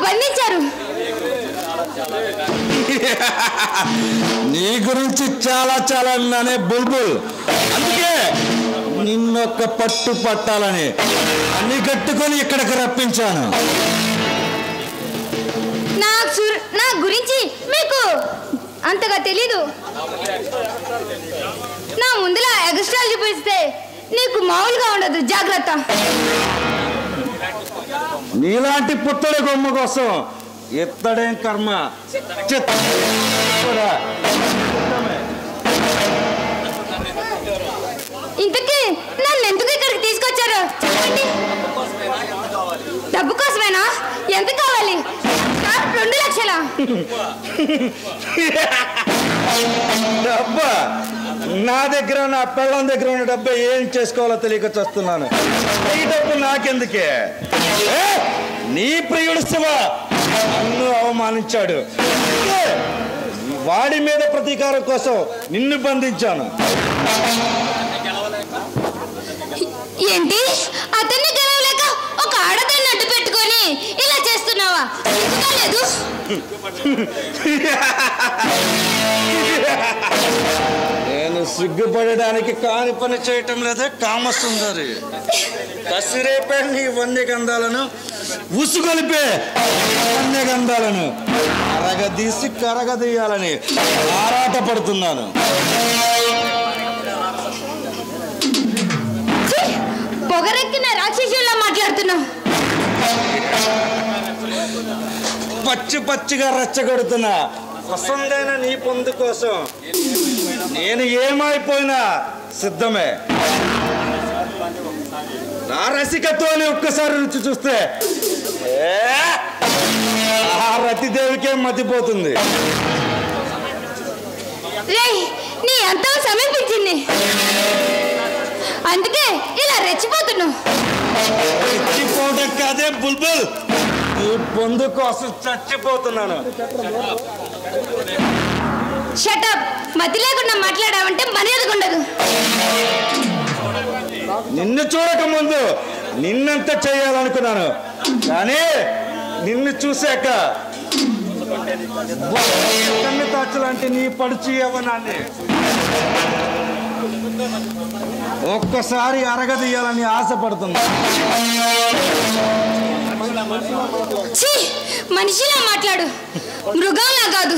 బంధించారు నీ గురించి చాలా చాలా విన్నానే బుల్బుల్ అందుకే నిన్నొక్క పట్టు పట్టాలని అన్ని కట్టుకొని ఇక్కడికి రప్పించాను నా సు- నా గురించి మీకు అంతగా తెలీదు నా ముందులా ఎగస్ట్రాలు చూపిస్తే నీకు మామూలుగా ఉండదు జాగ్రత్త నీలాంటి పుత్తడి బొమ్మ కోసం ఎత్తడేం కర్మ చిత్త కూడా. ఇంతకీ నన్ను ఎందుకు ఇక్కడికి తీసుకొచ్చారు చెప్పండి డబ్బు కోసమేనా ఎంత కావాలి సార్, రెండు లక్షల డబ్బా నా దగ్గర నా పెళ్ళం దగ్గర ఉన్న డబ్బా ఏం చేసుకోవాలో తెలియక చేస్తున్నాను ఈ డబ్బు నాకెందుకే ఏ? నీ ప్రియుడు శివ నన్ను అవమానించాడు అందుకే వాడి మీద ప్రతీకారం కోసం నిన్ను బంధించాను ఏంటి అతన్ని గెలవలేక ఒక ఆడదాన్ని అడ్డు పెట్టుకొని ఇలా చేస్తున్నావా సిగ్గుగా లేదు నేను సిగ్గుపడడానికి కాని పని చేయటం లేదే కామసుందరి కసిరేపే నీ వన్య గంధాలను ఉసుగొలిపే వన్య గంధాలను కరగదీసి కరగదీయాలని ఆరాటపడుతున్నాను ఛీ! పొగరెక్కిన రాక్షసుల్లా మాట్లాడుతున్నావు పచ్చి పచ్చిగా రెచ్చగొడుతున్నా వసందైన నీ పొందు కోసం నేను ఏమైపోయినా సిద్ధమే నా రసికత్వాన్ని ఒక్కసారి రుచి చూస్తే ఏ! ఆ రతిదేవికే మతిపోతుంది రేయ్ నీ అంతం సమీపించింది అందుకే ఇలా రెచ్చిపోతున్నావు చచ్చిపోవడం కాదే బుల్బుల్ ఈ పొందు కోసం చచ్చిపోతున్నాను షటప్ మతి లేకుండా మాట్లాడావంటే మర్యాదగా ఉండదు నిన్ను చూడక ముందు నిన్నంత చేయాలనుకున్నాను కానీ నిన్ను చూశాక కన్ను తాచలాంటి నీ పడుచు యవ్వనాన్ని ఒక్కసారి అరగదీయాలని ఆశపడుతుంది ఛీ మనిషిలా మాట్లాడు మృగంలా కాదు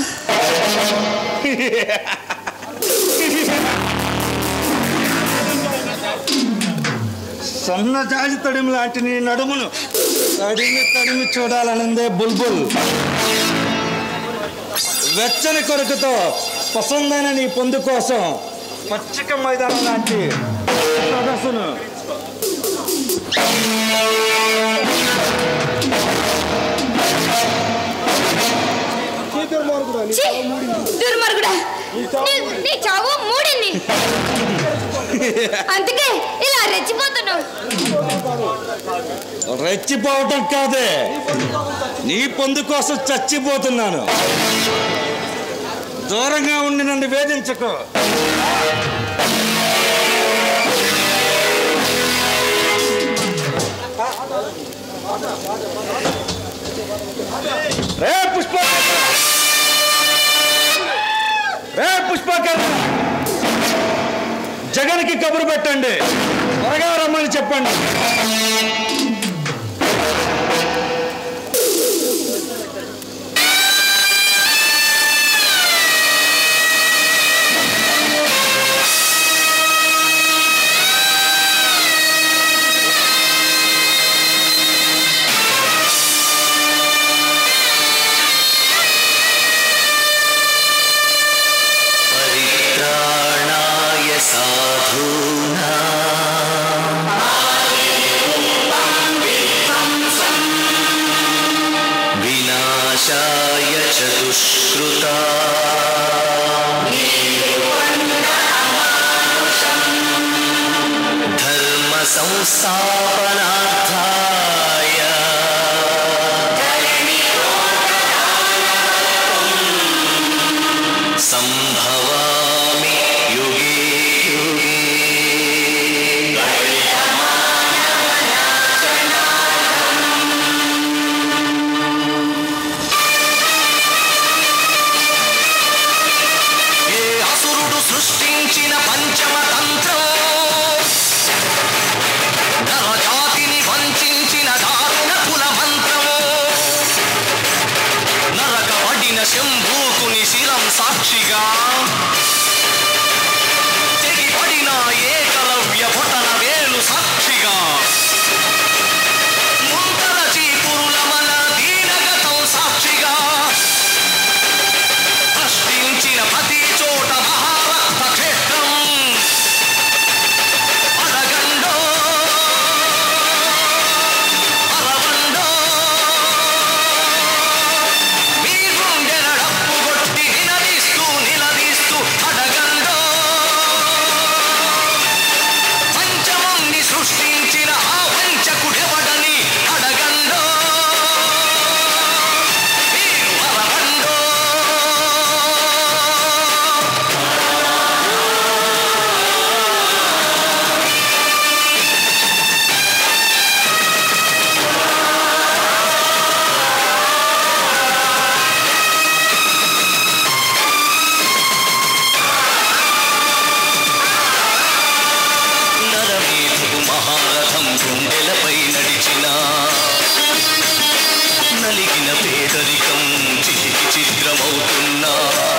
సన్నజాజి తడిమి లాంటి నీ నడుమును తడిమి తడిమి చూడాలనిందే బుల్బుల్ వెచ్చని కొరకుతో పసందైన నీ పొందు కోసం పచ్చిక మైదానం లాంటి సొగసును ఛీ దుర్మార్గుడా నీ- నీ చావు మూడింది అందుకే ఇలా రెచ్చిపోతున్నావు రెచ్చిపోవటం కాదే నీ పొందు కోసం చచ్చిపోతున్నాను దూరంగా ఉండి నన్ను వేధించకు రే పుష్పకర్ రే పుష్పకర్ జగన్కి కబురు పెట్టండి త్వరగా రమ్మని చెప్పండి परित्राणाय साधूना विनाशाय च दुष्कृता धर्मसंस्थापनार्थाय सम्भवामि युगे युगे సాక్షిగా తెగిపడిన ఏకలవ్య భటన వేలు సాక్షిగా ముంతల చీపురుల మన దీనగతం సాక్షిగా ప్రశ్నించిన ప్రతి చోట మహారక్త క్షేత్రం అడగండో అరవండో మీ గుండెల డప్పు కొట్టి నిలదీస్తూ నిలదీస్తూ అడగండో పంచముని సృష్టించిన ఆ వంచకుడెవడని అడగండో మీరు అరవండో నరమేధు మహారథం గుండెలపై నడిచిన నలిగిన పేదరికం చిటికి చిద్రమవుతున్నా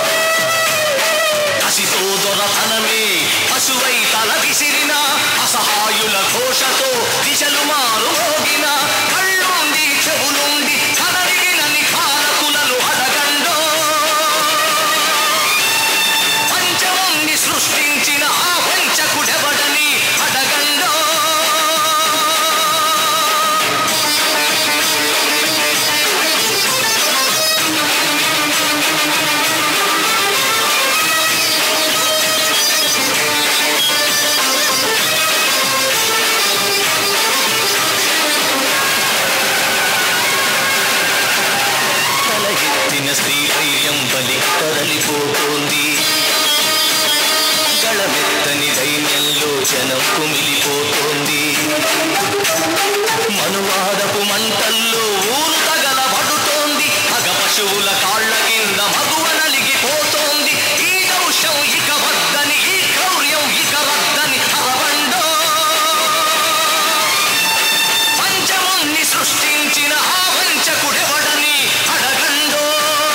కసితో దొరతనమే పశువై తల విసిరిన అసహాయుల ఘోషతో దిశలు మారు మోగిన కళ్ళుండి చెవులుండి కదలిగిన నిఖారకులను అడగండో పంచముని సృష్టించిన ఆ వంచకుడెవడని అడగండో తల ఎత్తిన స్త్రీ ధైర్యం బలి తరలిపోతోంది గళమెత్తని దైన్యంలో జనం కుమిలిపోతోంది మనువాదపు మంటల్లో ఊరు తగలబడుతోంది మగ పశువుల కాళ్ళ కింద మగువ నలిగిపోతోంది ఈ దౌషం ఇక వద్దని ఈ క్రౌర్యం ఇక రద్దని అరవండో పంచముని సృష్టించిన ఆ వంచకుడెవడని అడగండో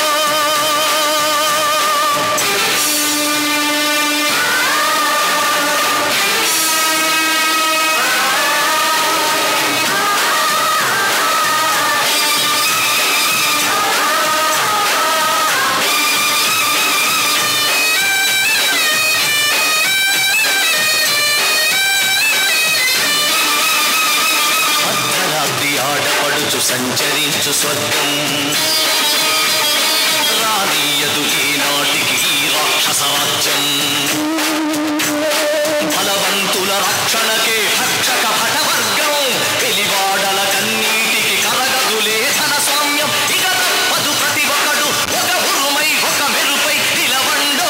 అర్ధరాత్రి ఆడపడుచు సంచరించు స్వర్గం రానీయదు ఈనాటికి ఈ రాక్షస రాజ్యం బలవంతుల రక్షణకే రక్షక భటవర్గం వెలివాడల కన్నీటికి కరగదులే ధన స్వామ్యం ఇక తప్పదు ప్రతి ఒక్కడు ఒక ఉరుమై ఒక మెరుపై నిలవండో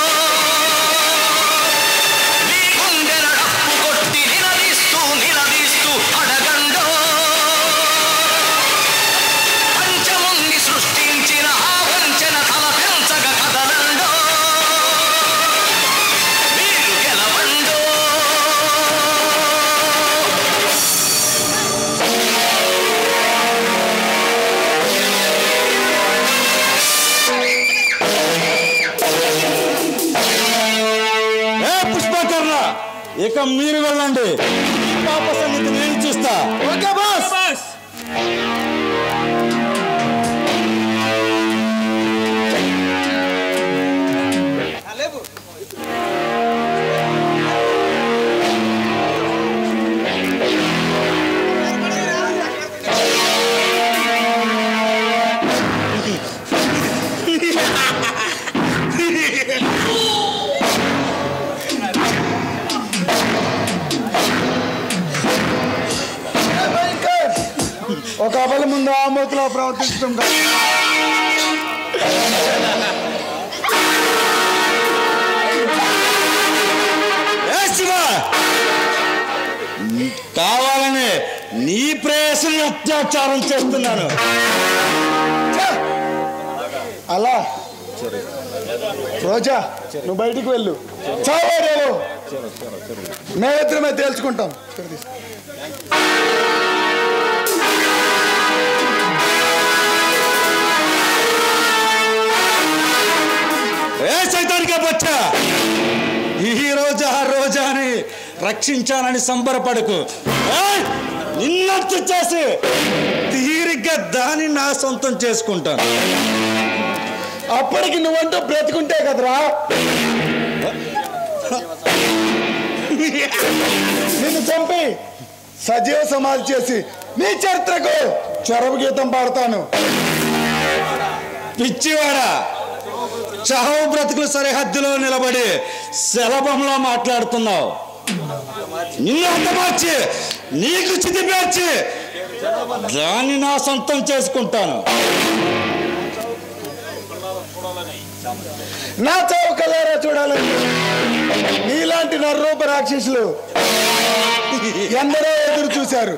మీ గుండెల డప్పు కొట్టి నిలదీస్తూ నిలదీస్తూ అడగండో పంచముని సృష్టించిన ఆ వంచన తల పెంచగ కదలండో మీరు గెలవండో ఏ పుష్పకర్ణ ఇక మీరు వెళ్ళండి ఈ పాప సంగతి నేను చూస్తా ఓకే బాస్ ఒక అబల ముందు ఆ మూతలో ప్రవర్తించడం కాదు. ఏ శివ! కావాలని నీ ప్రేయసుని అత్యాచారం చేస్తున్నాను అలా రోజా నువ్వు బయటికి వెళ్ళు చావాడేవో మేమిద్దరమే తేల్చుకుంటాం ఏ వచ్చా ఈ రోజు ఆ రోజా అని రక్షించానని సంబరపడకు ఏయ్! నిన్నట్టు చేసి తీరిగ్గా దాన్ని నా సొంతం చేసుకుంటాను అప్పటికి నువ్వంటూ బ్రతుకుంటే కదరా నిన్ను చంపి సజీవ సమాధి చేసి నీ చరిత్రకు చొరవ గీతం పాడతాను పిచ్చివాడా చావు బ్రతుకుల సరిహద్దులో నిలబడి శలభంలో మాట్లాడుతున్నావు నిన్ను అంతమార్చి నీకు చితి పేర్చి దాన్ని నా సొంతం చేసుకుంటాను నా చావు కలారా చూడాలని నీలాంటి నర్రూప రాక్షసులు ఎందరో ఎదురు చూశారు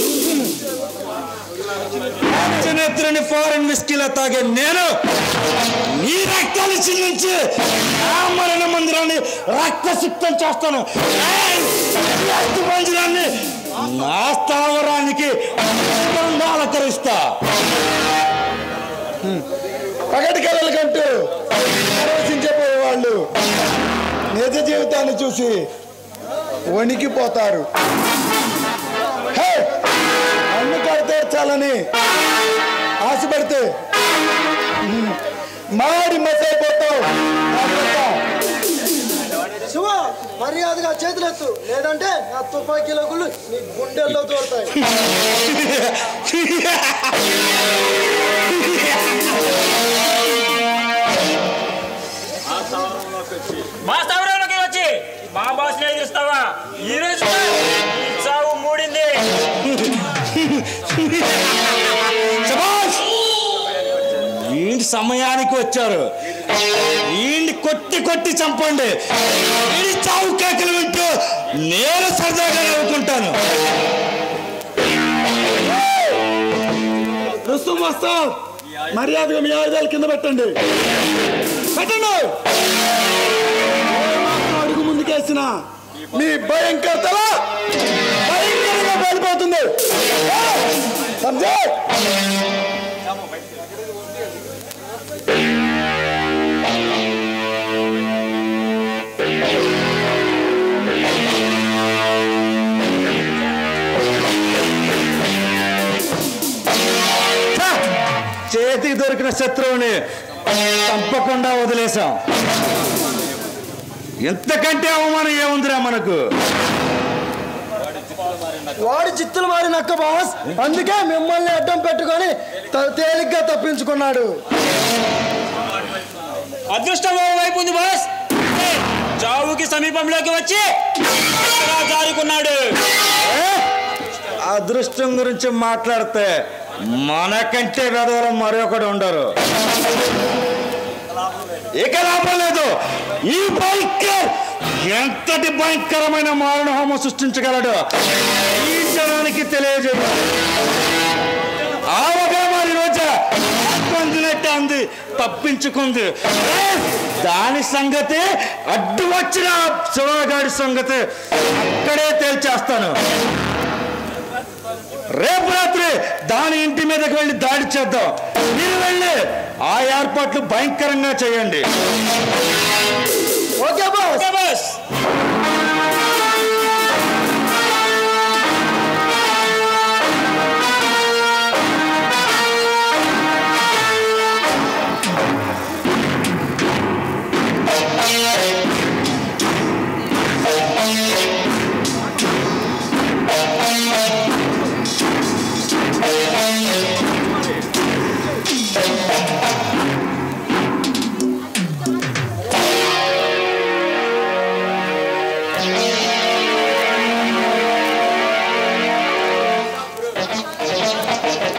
నేత్రుని ఫారెన్ విస్కీలో తాగే నేను నీ రక్తాన్ని చిందించి నా మరణ మందిరాన్ని రక్తసిక్తం చేస్తాను ఏయ్! ఈ అస్థి మందిరాన్ని నా స్థావరానికి అలంకరిస్తా పగటి కళలు కంటూ ఆలోచించబోయే వాళ్ళు నిజ జీవితాన్ని చూసి వణికిపోతారు హే! అన్ను కడితే చాలని ఆశపడితే ఉమ్, మాడి మసైపోతావు జాగ్రత్త. శివ మర్యాదగా చేతులెత్తు లేదంటే నా తుపాకీల గుళ్ళు నీ గుండెల్లో దూరతాయి మా స్థావరంలోకి వచ్చి మా బాస్ ఎదురుస్తావా ఈ రోజు ఈ చావు మూడింది శభాష్! వీడి సమయానికి వచ్చారు వీడిని కొట్టి కొట్టి చంపండి వీడి చావు కేకలు వింటూ నేను సరదాగా నవ్వుకుంటాను రుస్తుం వస్తాం మర్యాదగా మీ ఆయుధాలు కింద పెట్టండి పెట్టండి ఏమాత్రం అడుగు ముందుకేసిన మీ భయంకరతల భయంకరంగా వెళ్ళిపోతుంది సంజయ్ ఛ! చేతికి దొరికిన శత్రువుని చంపకుండా వదిలేశాం ఎంతకంటే అవమానం ఏముందిరా మనకు వాడి చిత్తులు మారి నక్క బాస్ అందుకే మిమ్మల్ని అడ్డం పెట్టుకొని త- తేలిగ్గా తప్పించుకున్నాడు అదృష్టం ఓ వైపు ఉంది బాస్ ఏ, చావుకి సమీపంలోకి వచ్చి ఇలా జారుకున్నాడు అదృష్టం గురించి మాట్లాడితే మనకంటే వెదవరం మరొకడు ఉండరు ఇక లాభం లేదు ఈ భయంకర్ ఎంతటి భయంకరమైన మారణ హోమం సృష్టించగలడు ఈ జనానికి తెలియజేయ ఆవగా మరి రోజా పొందినట్టు అంది తప్పించుకుంది ఏ, దాని సంగతి అడ్డు వచ్చిన శివగాడి సంగతి అక్కడే తేల్చేస్తాను రేపు రాత్రి దాని ఇంటి మీదకి వెళ్ళి దాడి చేద్దాం మీరు వెళ్ళి ఆ ఏర్పాట్లు భయంకరంగా చేయండి ఓకే బాస్ ఓకే బాస్